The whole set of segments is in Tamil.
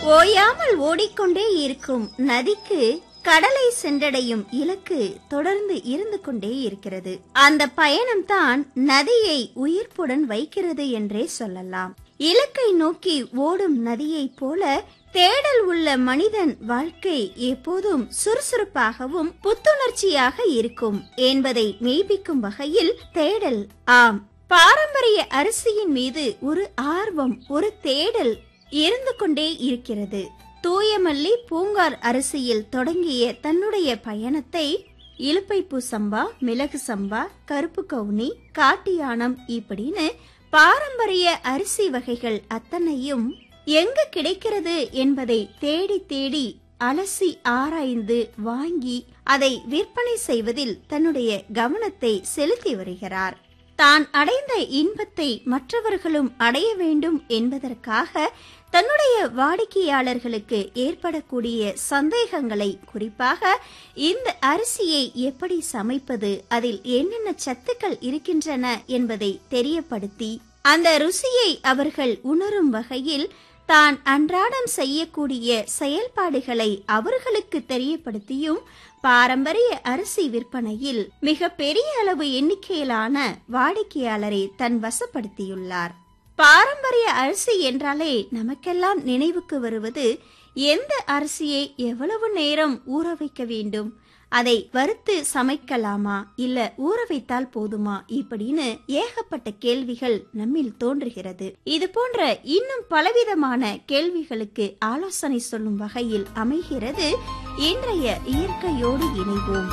ஓயாமல் ஓடிக்கொண்டே இருக்கும் நதிக்கு கடலை சென்றடையும் இலக்கு தொடர்ந்து இருந்து கொண்டே இருக்கிறது அந்த பயணம்தான் நதியை உயிர்ப்புடன் வைக்கிறது என்றே சொல்லலாம் இலக்கை நோக்கி ஓடும் நதியைப் போல தேடல் உள்ள மனிதன் வாழ்க்கை எப்போதும் சுறுசுறுப்பாகவும் புத்துணர்ச்சியாக இருக்கும் என்பதை மெய்ப்பிக்கும் வகையில் தேடல் ஆம் பாரம்பரிய அரிசியின் மீது ஒரு ஆர்வம் ஒரு தேடல் இருந்து கொண்டே இருக்கிறது தூயமல்லி பூங்கார் அரிசியில் தொடங்கிய தன்னுடைய பயணத்தை இலுப்பைப்பூ சம்பா மிளகு சம்பா கருப்பு கவுனி காட்டியானம் இப்படின்னு பாரம்பரிய அரிசி வகைகள் அத்தனையும் எங்கு கிடைக்கிறது என்பதை தேடி தேடி அலசி ஆராய்ந்து வாங்கி அதை விற்பனை செய்வதில் தன்னுடைய கவனத்தை செலுத்தி வருகிறார் தான் அடைந்த இன்பத்தை மற்றவர்களும் அடைய வேண்டும் என்பதற்காக தன்னுடைய வாடிக்கையாளர்களுக்கு ஏற்படக்கூடிய சந்தேகங்களை குறிப்பாக இந்த அரிசியை எப்படி சமைப்பது அதில் என்னென்ன சத்துக்கள் இருக்கின்றன என்பதை தெரியப்படுத்தி அந்த ருசியை அவர்கள் உணரும் வகையில் தான் அன்றாடம் செய்யக்கூடிய செயல்பாடுகளை அவர்களுக்கு தெரியப்படுத்தியும் பாரம்பரிய அரிசி விற்பனையில் மிக பெரிய அளவு எண்ணிக்கையிலான வாடிக்கையாளரை தன் வசப்படுத்தியுள்ளார் பாரம்பரிய அரிசி என்றாலே நமக்கெல்லாம் நினைவுக்கு வருவது எந்த அரிசியை எவ்வளவு நேரம் ஊற வைக்க வேண்டும் அதை வறுத்து சமைக்கலாமா இல்ல ஊற வைத்தால் போதுமா இப்படின்னு ஏகப்பட்ட கேள்விகள் நம்மில் தோன்றுகிறது இது போன்ற இன்னும் பலவிதமான கேள்விகளுக்கு ஆலோசனை சொல்லும் வகையில் அமைகிறது இன்றைய இயற்கையோடு இணைவோம்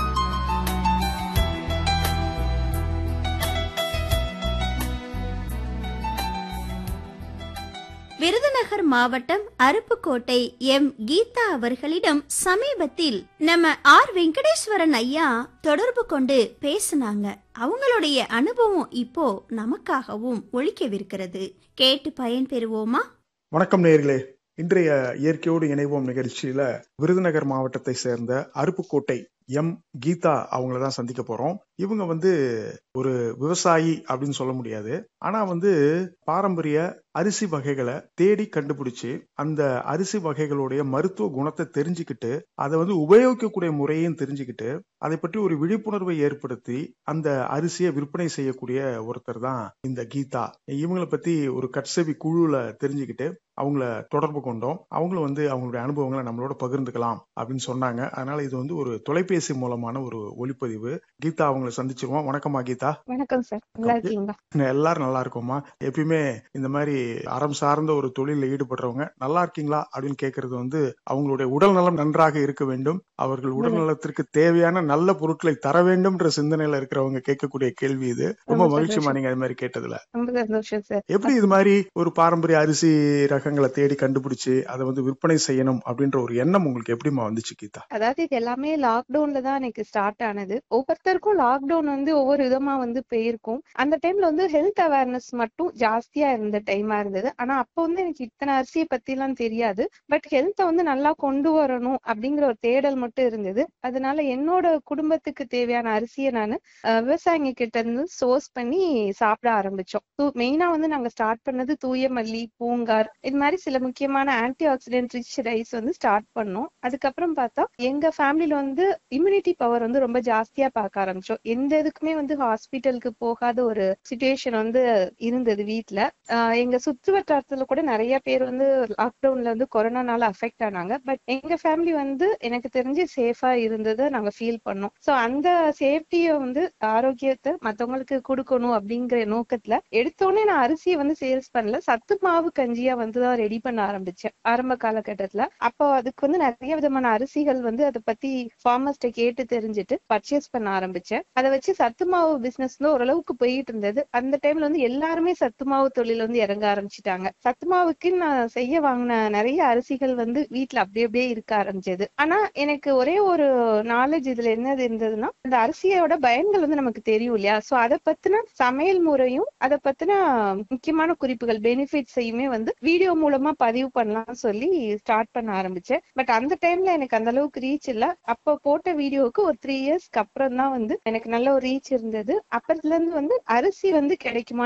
விருதுநகர் மாவட்டம் அருப்புக்கோட்டை எம் கீதா அவர்களிடம் சமீபத்தில் நம்ம ஆர் வெங்கடேஸ்வரன் ஐயா தொடர்பு கொண்டு பேசினாங்க அவங்களுடைய அனுபவம் இப்போ நமக்காகவும் ஒழிக்கவிருக்கிறது கேட்டு பயன் பெறுவோமா வணக்கம் நேர்களே இன்றைய இயற்கையோடு இணைவோம் நிகழ்ச்சியில விருதுநகர் மாவட்டத்தை சேர்ந்த அருப்புக்கோட்டை எம் கீதா அவங்கள தான் சந்திக்க போறோம் இவங்க வந்து ஒரு விவசாயி அப்படின்னு சொல்ல முடியாது ஆனா வந்து பாரம்பரிய அரிசி வகைகளை தேடி கண்டுபிடிச்சு அந்த அரிசி வகைகளுடைய மருத்துவ குணத்தை தெரிஞ்சுக்கிட்டு அதை வந்து உபயோகிக்கக்கூடிய முறையும் தெரிஞ்சுக்கிட்டு அதை பற்றி ஒரு விழிப்புணர்வை ஏற்படுத்தி அந்த அரிசியை விற்பனை செய்யக்கூடிய ஒருத்தர் தான் இந்த கீதா இவங்களை பத்தி ஒரு கட்சவி குழுல தெரிஞ்சுக்கிட்டு அவங்கள தொடர்பு கொண்டோம் அவங்களும் வந்து அவங்களுடைய அனுபவங்களை நம்மளோட பகிர்ந்துக்கலாம் அப்படின்னு சொன்னாங்க அதனால இது வந்து ஒரு தொலைபேசி மூலமான ஒரு ஒளிப்பதிவு கீதா அவங்களை சந்திச்சிருவோம் வணக்கமா கீதா வணக்கம் சார் நல்லா இருக்கீங்களா எல்லாரும் நல்லா இருக்கோமா எப்பயுமே இந்த மாதிரி அறம் சார்ந்த ஒரு தொழில ஈடுபடுறவங்க நல்லா இருக்கீங்களா அப்படின்னு கேட்கறது வந்து அவங்களுடைய உடல் நலம் நன்றாக இருக்க வேண்டும் அவர்கள் உடல் நலத்திற்கு தேவையான நல்ல பொருட்களை தர வேண்டும்ன்ற சிந்தனையில இருக்கிறவங்க கேட்கக்கூடிய கேள்வி இது ரொம்ப ரொம்ப மகிழ்ச்சிமா சந்தோஷம். நீங்க அது மாதிரி கேட்டதுல ரொம்ப சந்தோஷம் சார் எப்படி இது மாதிரி ஒரு பாரம்பரிய அரிசி ரகங்களை தேடி கண்டுபிடிச்சு அதை வந்து விற்பனை செய்யணும் அப்படின்ற ஒரு எண்ணம் உங்களுக்கு எப்படிமா வந்துச்சு கீதா அதாவது இது எல்லாமே லாக்டவுன்ல தான் எனக்கு ஸ்டார்ட் ஆனது ஒவ்வொருத்தருக்கும் லாக்டவுன் வந்து ஒவ்வொரு விதமா வந்து போயிருக்கும் அந்த டைம்ல வந்து ஹெல்த் அவேர்னஸ் மட்டும் ஜாஸ்தியா இருந்த டைமா இருந்தது ஆனா அப்போ வந்து எனக்கு இத்தனை அரிசியை பத்தி எல்லாம் தெரியாது பட் ஹெல்த்தை வந்து நல்லா கொண்டு வரணும் அப்படிங்கிற ஒரு தேடல் மட்டும் இருந்தது அதனால என்னோட குடும்பத்துக்கு தேவையான அரிசியை நான் விவசாயிங்க கிட்ட இருந்து சோர்ஸ் பண்ணி சாப்பிட ஆரம்பிச்சோம் மெயினா வந்து நாங்க ஸ்டார்ட் பண்ணது தூய மல்லி பூங்கார் இது மாதிரி சில முக்கியமான ஆன்டி ஆக்சிடென்ட் ரிச் ரைஸ் வந்து ஸ்டார்ட் பண்ணோம் அதுக்கப்புறம் பார்த்தா எங்க ஃபேமிலில வந்து இம்யூனிட்டி பவர் வந்து ரொம்ப ஜாஸ்தியா பார்க்க ஆரம்பிச்சோம் எந்த இதுக்குமே வந்து ஹாஸ்பிட்டலுக்கு போகாத ஒரு சுச்சுவேஷன் வந்து இருந்தது வீட்ல ஆஹ் எங்க சுற்று வட்டாரத்துல கூட நிறைய பேர் வந்து லாக்டவுன்ல வந்து கொரோனானால அஃபெக்ட் ஆனாங்க பட் எங்க ஃபேமிலி வந்து எனக்கு தெரிஞ்சு சேஃபா இருந்ததை நாங்க ஃபீல் பண்ணோம் சோ அந்த சேஃப்டியை வந்து ஆரோக்கியத்தை மத்தவங்களுக்கு கொடுக்கணும் அப்படிங்கிற நோக்கத்துல எடுத்தோடனே நான் அரிசியை வந்து சேல்ஸ் பண்ணல சத்து மாவு கஞ்சியா வந்து தான் ரெடி பண்ண ஆரம்பிச்சேன் ஆரம்ப காலகட்டத்துல அப்போ அதுக்கு வந்து நிறைய விதமான அரிசிகள் வந்து அதை பத்தி ஃபார்மர்ஸ்ட கேட்டு தெரிஞ்சுட்டு பர்ச்சேஸ் பண்ண ஆரம்பிச்சேன் அதை வச்சு சத்து மாவு பிசினஸ் வந்து ஓரளவுக்கு போயிட்டு இருந்தது அந்த டைம்ல வந்து எல்லாருமே சத்து மாவு தொழில் வந்து இறங்க ஆரம்பிச்சிட்டாங்க சத்து மாவுக்கு நான் செய்ய வாங்கின நிறைய அரிசிகள் வந்து வீட்ல அப்படியே அப்படியே இருக்க ஆரம்பிச்சது ஆனா எனக்கு ஒரே ஒரு நாலேஜ் இதுல என்னது இருந்ததுன்னா அந்த அரிசியோட பயன்கள் வந்து நமக்கு தெரியும் இல்லையா சோ அதை பத்தின சமையல் முறையும் அதை பத்தின முக்கியமான குறிப்புகள் பெனிஃபிட்ஸையுமே வந்து வீடியோ மூலமா பதிவு பண்ணலாம்னு சொல்லி ஸ்டார்ட் பண்ண ஆரம்பிச்சேன் பட் அந்த டைம்ல எனக்கு அந்த அளவுக்கு ரீச் இல்ல அப்போ போட்ட வீடியோவுக்கு ஒரு த்ரீ இயர்ஸ்க்கு அப்புறம் தான் வந்து எனக்கு நல்ல ஒரு ரீச் இருந்தது அப்புறத்துல இருந்து வந்து அரிசி வந்து கிடைக்குமா